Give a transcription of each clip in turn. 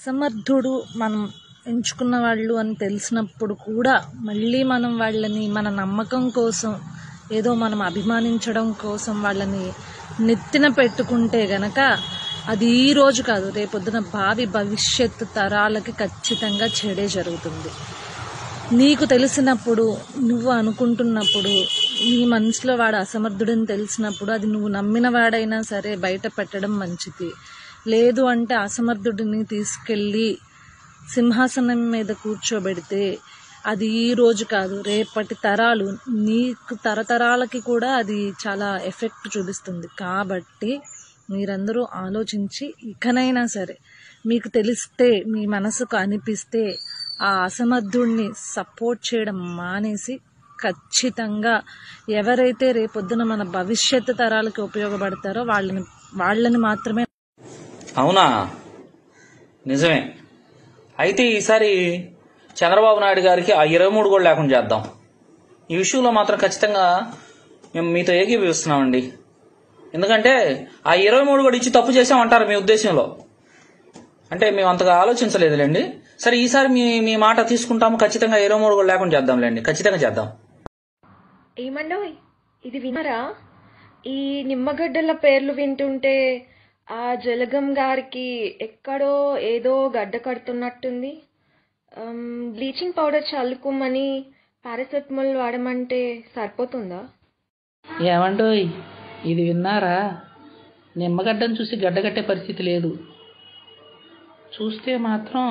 అసమర్థుడు మనం ఎంచుకున్న వాళ్ళు అని తెలిసినప్పుడు కూడా మళ్ళీ మనం వాళ్ళని మన నమ్మకం కోసం ఏదో మనం అభిమానించడం కోసం వాళ్ళని నెత్తిన పెట్టుకుంటే గనక అది ఈ రోజు కాదు రేపొద్దున భావి భవిష్యత్తు తరాలకి ఖచ్చితంగా చెడే జరుగుతుంది నీకు తెలిసినప్పుడు నువ్వు అనుకుంటున్నప్పుడు నీ మనసులో వాడు అసమర్థుడని తెలిసినప్పుడు అది నువ్వు నమ్మిన వాడైనా సరే బయట పెట్టడం మంచిది లేదు అంటే అసమర్థుడిని తీసుకెళ్ళి సింహాసనం మీద కూర్చోబెడితే అది ఈ రోజు కాదు రేపటి తరాలు నీకు తరతరాలకి కూడా అది చాలా ఎఫెక్ట్ చూపిస్తుంది కాబట్టి మీరందరూ ఆలోచించి ఇకనైనా సరే మీకు తెలిస్తే మీ మనసుకు అనిపిస్తే ఆ అసమర్థుడిని సపోర్ట్ చేయడం మానేసి ఖచ్చితంగా ఎవరైతే రేపొద్దున మన భవిష్యత్తు తరాలకి ఉపయోగపడతారో వాళ్ళని వాళ్ళని మాత్రమే అవునా నిజమే అయితే ఈసారి చంద్రబాబు నాయుడు గారికి ఆ ఇరవై మూడు కూడా లేకుండా చేద్దాం ఈ విషయంలో మాత్రం ఖచ్చితంగా మేము మీతో ఏకీభవిస్తున్నామండి ఎందుకంటే ఆ ఇరవై మూడు కూడా ఇచ్చి తప్పు చేసామంటారు మీ ఉద్దేశంలో అంటే మేము అంతగా ఆలోచించలేదులేండి సరే ఈసారి మీ మీ మాట తీసుకుంటాము ఖచ్చితంగా ఇరవై మూడు కూడా లేకుండా చేద్దాంలేండి ఖచ్చితంగా చేద్దాం ఏమండోయ్ ఇది వినరా ఈ నిమ్మగడ్డల పేర్లు వింటుంటే ఆ జలగం గారికి ఎక్కడో ఏదో గడ్డ కడుతున్నట్టుంది అమ్, బ్లీచింగ్ పౌడర్ చల్లుకోమని పారాసెటమాల్ వాడమంటే సరిపోతుందా ఏమండోయ్ ఇది విన్నారా నిమ్మగడ్డను చూసి గడ్డగట్టే పరిస్థితి లేదు చూస్తే మాత్రం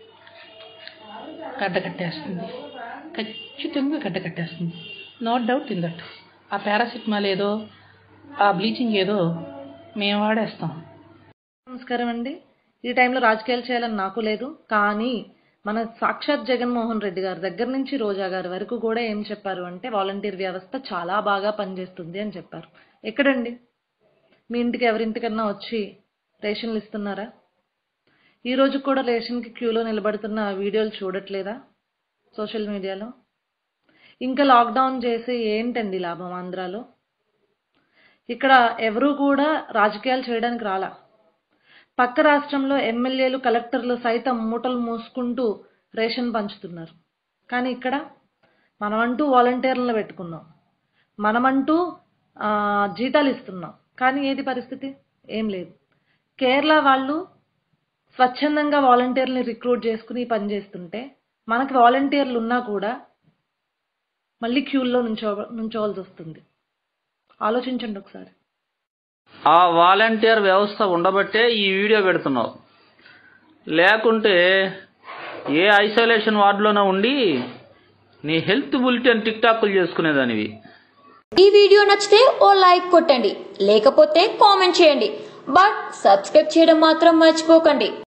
గడ్డ కట్టేస్తుంది ఖచ్చితంగా గడ్డ కట్టేస్తుంది నో డౌట్ ఇన్ దట్ ఆ పారాసిటమాల్ ఏదో ఆ బ్లీచింగ్ ఏదో మేము వాడేస్తాం నమస్కారం అండి ఈ టైంలో రాజకీయాలు చేయాలని నాకు లేదు కానీ మన సాక్షాత్ జగన్మోహన్ రెడ్డి గారి దగ్గర నుంచి రోజా గారి వరకు కూడా ఏం చెప్పారు అంటే వాలంటీర్ వ్యవస్థ చాలా బాగా పనిచేస్తుంది అని చెప్పారు ఎక్కడండి మీ ఇంటికి ఎవరింటికన్నా వచ్చి రేషన్లు ఇస్తున్నారా ఈ రోజు కూడా రేషన్కి క్యూలో నిలబడుతున్న వీడియోలు చూడట్లేదా సోషల్ మీడియాలో ఇంకా లాక్డౌన్ చేసి ఏంటండి లాభం ఆంధ్రాలో ఇక్కడ ఎవరూ కూడా రాజకీయాలు చేయడానికి రాలా పక్క రాష్ట్రంలో ఎమ్మెల్యేలు కలెక్టర్లు సైతం మూటలు మూసుకుంటూ రేషన్ పంచుతున్నారు కానీ ఇక్కడ మనమంటూ వాలంటీర్లను పెట్టుకున్నాం మనమంటూ ఆ, జీతాలు ఇస్తున్నాం కానీ ఏది పరిస్థితి ఏం లేదు కేరళ వాళ్ళు స్వచ్ఛందంగా వాలంటీర్ని రిక్రూట్ చేసుకుని పని చేస్తుంటే మనకి వాలంటీర్లు ఉన్నా కూడా మళ్ళీ క్యూల్లో నుంచో నుంచోవాల్సి వస్తుంది ఆలోచించండి ఒకసారి ఆ వాలంటీర్ వ్యవస్థ ఉండబట్టే ఈ వీడియో పెడుతున్నావు లేకుంటే ఏ ఐసోలేషన్ వార్డులోనో ఉండి నీ హెల్త్ బులెటిన్ టిక్ టాక్లు చేసుకునేదానివి ఈ వీడియో నచ్చితే ఓ లైక్ కొట్టండి లేకపోతే కామెంట్ చేయండి బట్ సబ్స్క్రైబ్ చేయడం మాత్రం మర్చిపోకండి